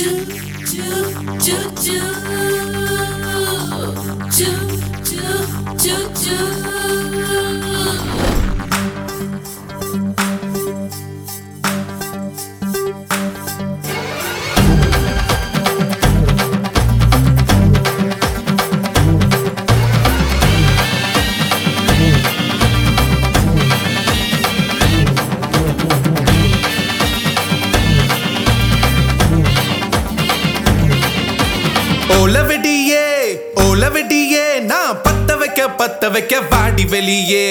ஓலவெடியே ஓலவெடியே நான் பத்த வைக்க பத்த வைக்க வாடி வெளியே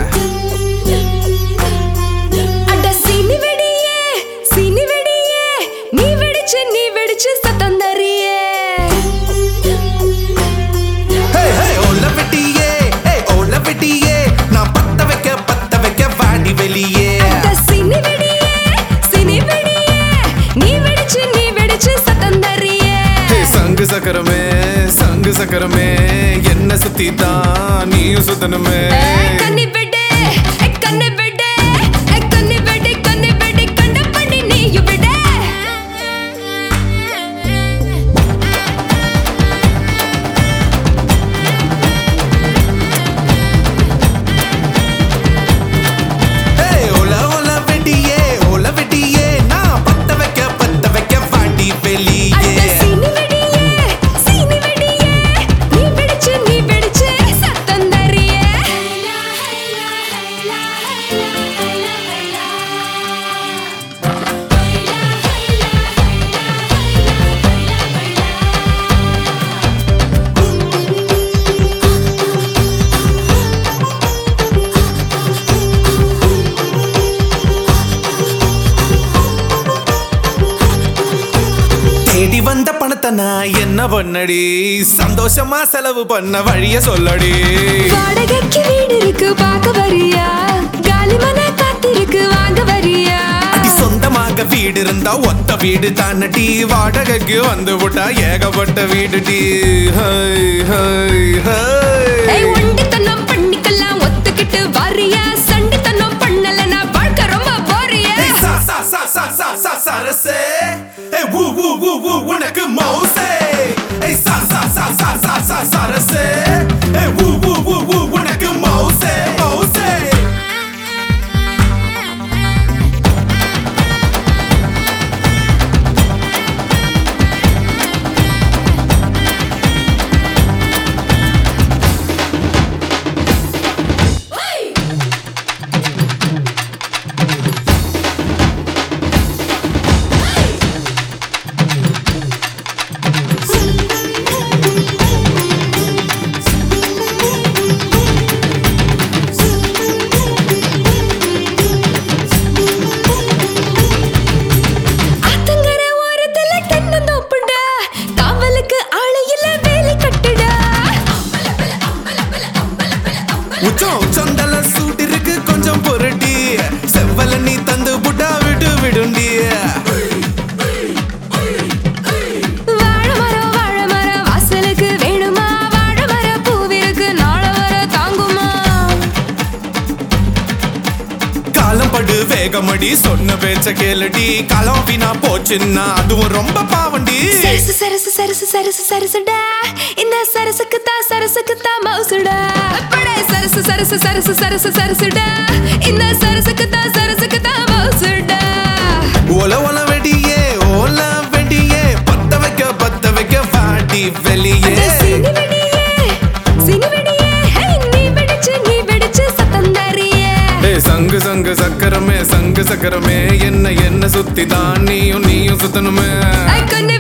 அட சீனி வெடியே சீனி வெடியே நீ வெடிச்சு நீ வெடிச்சு சத்தம் தரியே ஹே ஹே ஓலவெடியே ஹே ஓலவெடியே நான் பத்த வைக்க பத்த வைக்க வாடி வெளியே அட சீனி வெடியே சீனி வெடியே நீ வெடிச்சு நீ வெடிச்சு சத்தம் தரியே ஹே சங்கு சக்கரமே சங்கு சக்கரமே என்ன சுத்தி தான் நீயும் சுத்தணுமே கண்ணி வெடு கண்ணி வெடு கண்ணி வெடு கண்ணி வெடு கண்ட பண்ணி நீயும் விட ஹே ஓல ஓல வெடியே ஓல வெடியே நான் பத்த வைக்க பத்த வைக்க வாடி அட வெளியே சீனி வெடியே சீனி வெடியே நீ வெடிச்சு நீ வெடிச்சு சத்தம் தரியே தேடி வந்த பணத்தை நான் என்ன பண்ணடி சந்தோஷமா செலவு பண்ண வழிய சொல்லடி வாடகைக்கு வீடு இருக்கு பார்க்க வரியா காலிமன காத்திருக்கு வாங்க வரியா அடி சொந்தமாக வீடு இருந்தா ஒத்த வீடு தானடி வாடகைக்கு வந்து விட்டா ஏகப்பட்ட வீடு டி ஹை ஹை ஹை ஏய் ஒண்டித்தனம் பண்ணிக்கலாம் ஒத்துக்கிட்டு வரியா சண்டித்தனம் பண்ணலனா வாழ்க்கை ரொம்ப போறியா ஏய், சா, சா, சா, சா, சா, சா, சரசே. ஏய், ஊ, ஊ, ஊ, ஊ, உனக்கு மவுசே. ஏய், சா, சா, சா, சா, சா, சா, சரசே. ஏய், ஊ, ஊ, ஊ, ஊ, உனக்கு மவுசே, மவுசே. ஆத்தங்கர ஓரத்துல தென்னந்தோப்புடா காவலுக்கு ஆளு இல்ல வேலி கட்டுடா உச்சம் உச்சந்தல சூட் இருக்கு கொஞ்சம் பொருட்டி செவ்வல நீ தந்து புட்டா விட்டு விடுண்டி வாழ மரம் வாழ மரம் வாசலுக்கு வேணுமா வாழ மர பூவிருக்கு நாள வர தாங்குமா காலம் படு வேகமடி சொன்ன பேச்ச கேளடி காலம் வீணா போச்சுன்னா அதுவும் ரொம்ப பாவண்டி சரசு சரசு சரசு சரசு சரசுடா இந்த சரசுக்கு தான் சரசுக்கு தான் மவுசுடா அப்படே சரசு சரசு சரசு சரசு சரசுடா இந்த சரசுக்கு தான் சரசுக்கு தான் மவுசுடா ஓல ஓல வெடியே ஓல வெடியே பத்த வைக்க பத்த வைக்க வாடி வெளியே அட சீனி வெடியே சீனி வெடியே ஹே நீ வெடிச்சு நீ வெடிச்சு சத்தம் தரியே ஏய், சங்கு சங்கு சக்கரமே சங்கு சக்கரமே என்ன என்ன சுத்தி தான் நீயும் நீயும் சுத்தணுமே ஐ கண்ணு